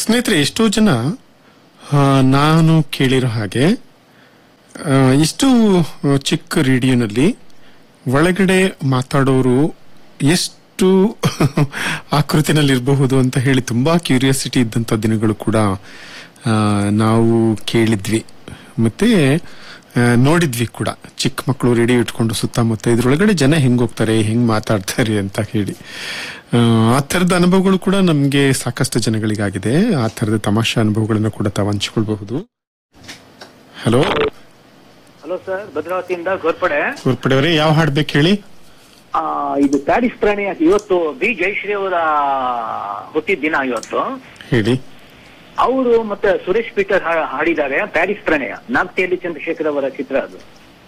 ಸ್ನೇಹಿತರೆ ಎಷ್ಟೋ ಜನ ಆ, ನಾನು ಕೇಳಿರೋ ಹಾಗೆ ಆ, ಇಷ್ಟು ಚಿಕ್ಕ ರೇಡಿಯೋನಲ್ಲಿ ಒಳಗಡೆ ಮಾತಾಡೋರು ಎಷ್ಟು ಆಕೃತಿನಲ್ಲಿರಬಹುದು ಅಂತ ಹೇಳಿ ತುಂಬಾ ಕ್ಯೂರಿಯಾಸಿಟಿ ಇದ್ದಂತ ದಿನಗಳು ಕೂಡ ಆ, ನಾವು ಕೇಳಿದ್ವಿ ಮತ್ತೆ ಆ, ನೋಡಿದ್ವಿ ಕೂಡ ಚಿಕ್ಕ ಮಕ್ಕಳು ರೇಡಿಯೋ ಇಟ್ಕೊಂಡು ಸುತ್ತಮುತ್ತ ಇದ್ರೊಳಗಡೆ ಜನ ಹೆಂಗ್ ಹೋಗ್ತಾರೆ ಹೆಂಗ್ ಮಾತಾಡ್ತಾರೆ ಅಂತ ಹೇಳಿ ಆ, ಆ ಥರದ ಅನುಭವಗಳು ಕೂಡ ನಮ್ಗೆ ಸಾಕಷ್ಟು ಜನಗಳಿಗಾಗಿದೆ ಆ ಥರದ ತಮಾಷೆ ಅನುಭವಗಳನ್ನು ಕೂಡ ತಾವು ಹಂಚಿಕೊಳ್ಬಹುದು ಹಲೋ ಹಲೋ ಸರ್ ಭದ್ರಾವತಿಯಿಂದ ಗೋರ್ಪಡೆ ಗುರ್ಪಡೆಯವರೇ ಯಾವ ಹಾಡ್ಬೇಕು ಹೇಳಿ ಆ, ಇದು ಪ್ಯಾರಿಸ್ ಪ್ರಾಣಿ ಇವತ್ತು ಬಿ ಜಯಶ್ರೀ ಅವರ ಹುಟ್ಟಿದ ದಿನ ಇವತ್ತು ಹೇಳಿ ಅವರು ಮತ್ತೆ ಸುರೇಶ್ ಪೀಟರ್ ಹಾ- ಹಾಡಿದ್ದಾರೆ ಪ್ಯಾರಿಸ್ ಪ್ರಣಯ ನಾಗ್ತಿಯಲ್ಲಿ ಚಂದ್ರಶೇಖರ್ ಅವರ ಚಿತ್ರ ಅದು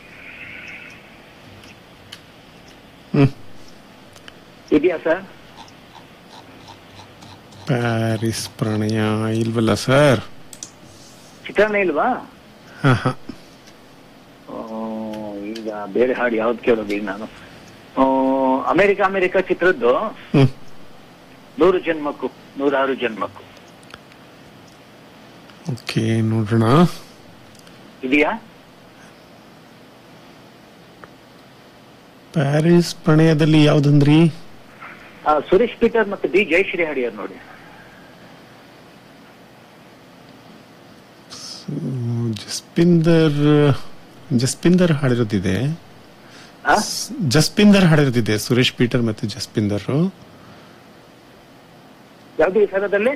ಹ್ಮ್ ಇದೆಯಾ ಸರ್ ಪ್ಯಾರಿಸ್ ಪ್ರಣಯ ಇಲ್ವಲ್ಲ ಸರ್ ಚಿತ್ರಣ ಇಲ್ವಾ ಹಾ ಹಾ ಆ, ಈಗ ಬೇರೆ ಹಾಡು ಯಾವ್ದು ಕೇಳೋದು ಈಗ ನಾನು ಆ, ಅಮೆರಿಕ ಅಮೆರಿಕ ಚಿತ್ರದ್ದು ಹ್ಮ್ ನೂರು ಜನ್ಮಕ್ಕೂ ನೂರಾರು ಜನ್ಮಕ್ಕೂ ಓಕೆ ನೋಡೋಣ ಇದೆಯಾ ಪ್ಯಾರಿಸ್ ಪ್ರಣಯದಲ್ಲಿ ಯಾವ್ದಂದ್ರಿ ಆ, ಸುರೇಶ್ ಪೀಟರ್ ಮತ್ತೆ ಬಿ ಜಯಶ್ರೀ ಹಾಡಿಯಾರ್ ನೋಡಿ ಹ್ಮ್, ಜಸ್ಪಿಂದರ್ ಜಸ್ಪಿಂದರ್ ಹಾಡಿರೋದಿದೆ ಆ? ಜಸ್ಪಿಂದರ್ ಹಾಡಿರೋದಿದೆ ಸುರೇಶ್ ಪೀಟರ್ ಮತ್ತೆ ಜಸ್ಪಿಂದರ್ ಯಾವ್ದು ಈ ಸರದಲ್ಲಿ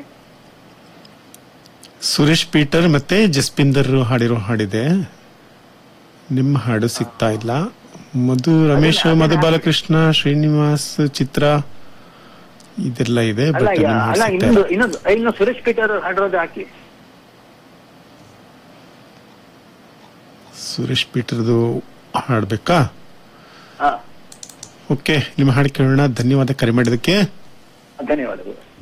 ಸುರೇಶ್ ಪೀಟರ್ ಮತ್ತೆ ಜಸ್ಪಿಂದರ್ ಹಾಡಿರೋ ಹಾಡಿದೆ ನಿಮ್ಮ ಹಾಡು ಸಿಗ್ತಾ ಇಲ್ಲ ಮಧು ರಮೇಶ್ ಅದನ್ನ- ಮಧು ಬಾಲಕೃಷ್ಣ ಶ್ರೀನಿವಾಸ್ ಚಿತ್ರ ಇದೆಲ್ಲ ಇದೆ ಅಲ್ಲ ಬಟ್ ಈಗ- ನಿಮ್ಮ ಹಾಡು ಅಲ್ಲ ಸಿಗ್ತಾ ಇನ್ನೊಂದು ಇಲ್ಲ. ಇನ್ನೊಂದು ಇನ್ನು ಸುರೇಶ್ ಪೀಟರ್ ಹಾಡಿರೋದು ಹಾಕಿ ಸುರೇಶ್ ಪೀಟರ್ದು ಹಾಡ್ಬೇಕಾ ಹಾ ಓಕೆ ನಿಮ್ಮ ಹಾಡು ಕೇಳೋಣ ಧನ್ಯವಾದ ಕರೆ ಮಾಡಿದಕ್ಕೆ ಧನ್ಯವಾದಗಳು